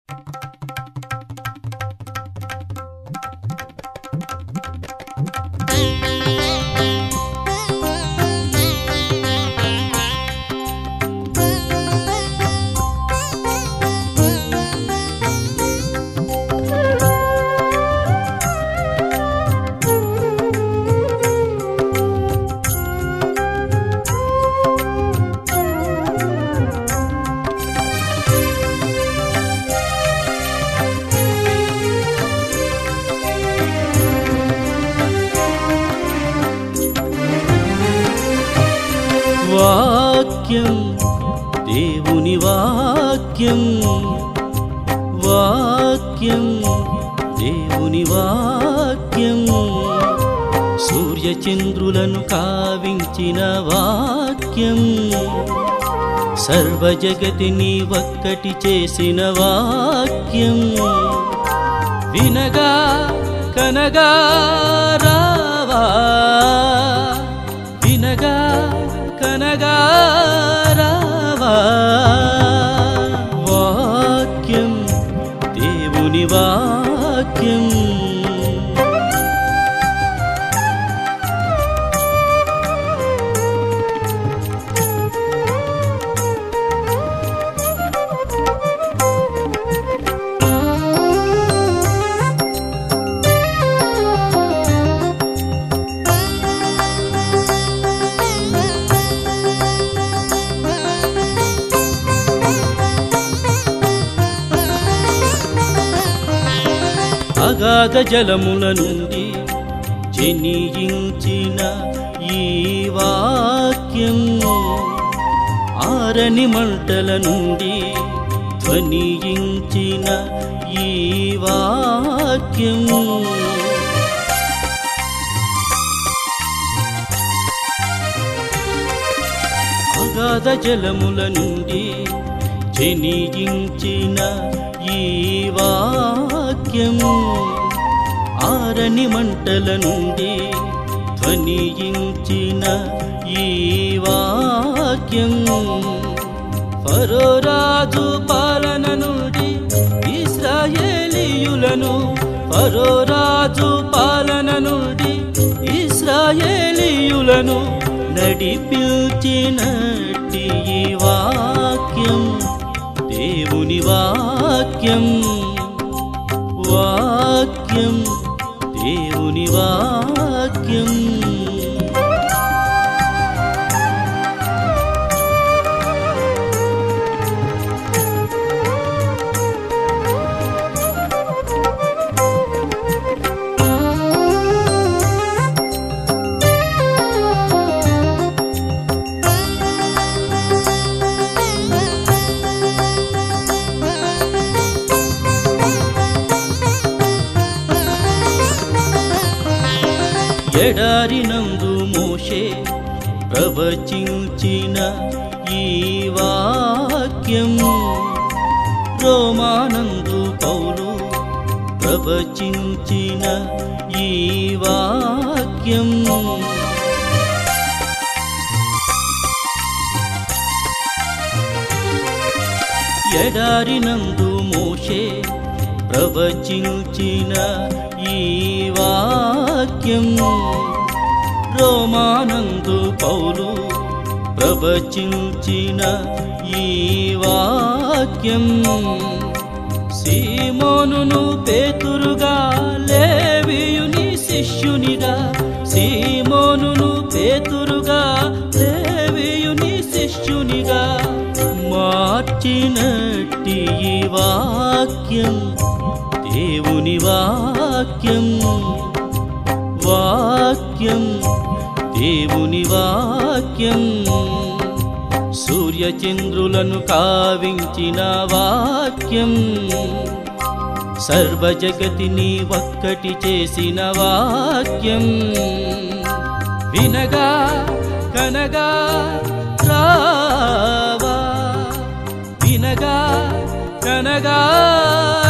వాక్యం దేవుని వాక్యం వాక్యం దేవుని వాక్యం సూర్యచంద్రులను కావించిన వాక్యం సర్వజగతిని ఒక్కటి చేసిన వాక్యం వినగా కనగా రావా వినగా కనగా రావా వాక్యం దేవుని వాక్యం అగాధ జలముల నుండి జనియించిన ఈ వాక్యం ఆరని మంటల నుండి ధ్వనియించిన ఈ వాక్యం అగాధ జలముల నుండి జనియించిన ఈ వాక్యం ఆరని మంటల నుండి ధ్వనియించిన ఈ వాక్యం ఫరోరాజు పాలన నుండి ఇస్రాయేలీయులను ఫరోరాజు పాలన నుండి ఇస్రాయేలీయులను నడిపించినట్టి ఈ వాక్యం దేవుని వాక్యం వాక్యం దేవుని వాక్యం ఎడారినందు మోషే ప్రవచించిన ఈ వాక్యం రోమానందు పౌలు ప్రవచించిన ఈ వాక్యం ఎడారినందు మోషే ప్రవచించిన ఈ వాక్యం రోమానందు పౌలు ప్రవచించిన ఈ వాక్యం సీమోనును పేతురుగా లేవియుని శిష్యునిగా సీమోనును పేతురుగా లేవియుని శిష్యునిగా మార్చినట్టి ఈ వాక్యం దేవుని వాక్యం వాక్యం దేవుని వాక్యం సూర్యచంద్రులను కావించిన వాక్యం సర్వజగతిని ఒక్కటి చేసిన వాక్యం వినగా కనగా రావా వినగా కనగా